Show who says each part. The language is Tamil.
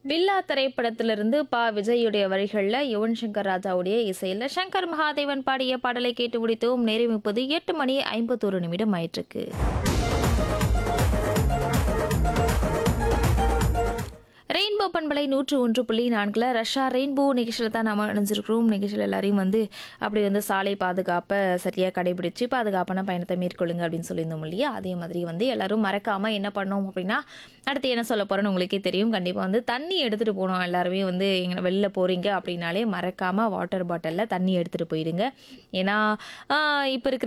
Speaker 1: பில்லா திரைப்படத்திலிருந்து பா விஜயுடைய வரிகளில் யுவன் சங்கர் ராஜாவுடைய இசையில் சங்கர் மகாதேவன் பாடிய பாடலை கேட்டு முடித்தோம் நேரம் இப்போது எட்டு மணி ஐம்பத்தோரு நிமிடம் ஆயிட்டிருக்கு ரெயின்போ பண்பலை நூற்று ஒன்று புள்ளி நான்கில் ரஷ்யா ரெயின்போ நிகழ்ச்சியில் தான் நம்ம இணைஞ்சிருக்கிறோம் நிகழ்ச்சியில் எல்லாரையும் வந்து அப்படி வந்து சாலை பாதுகாப்பை சரியாக கடைபிடிச்சு பாதுகாப்பான பயணத்தை மேற்கொள்ளுங்க அப்படின்னு சொல்லியிருந்தோம் இல்லையா அதே மாதிரி வந்து எல்லாரும் மறக்காமல் என்ன பண்ணோம் அப்படின்னா அடுத்து என்ன சொல்ல போகிறேன்னு உங்களுக்கே தெரியும் கண்டிப்பாக வந்து தண்ணி எடுத்துகிட்டு போகணும் எல்லாருமே வந்து எங்கே வெளில போகிறீங்க அப்படின்னாலே மறக்காமல் வாட்டர் பாட்டிலில் தண்ணி எடுத்துகிட்டு போயிடுங்க ஏன்னா இப்போ இருக்கிற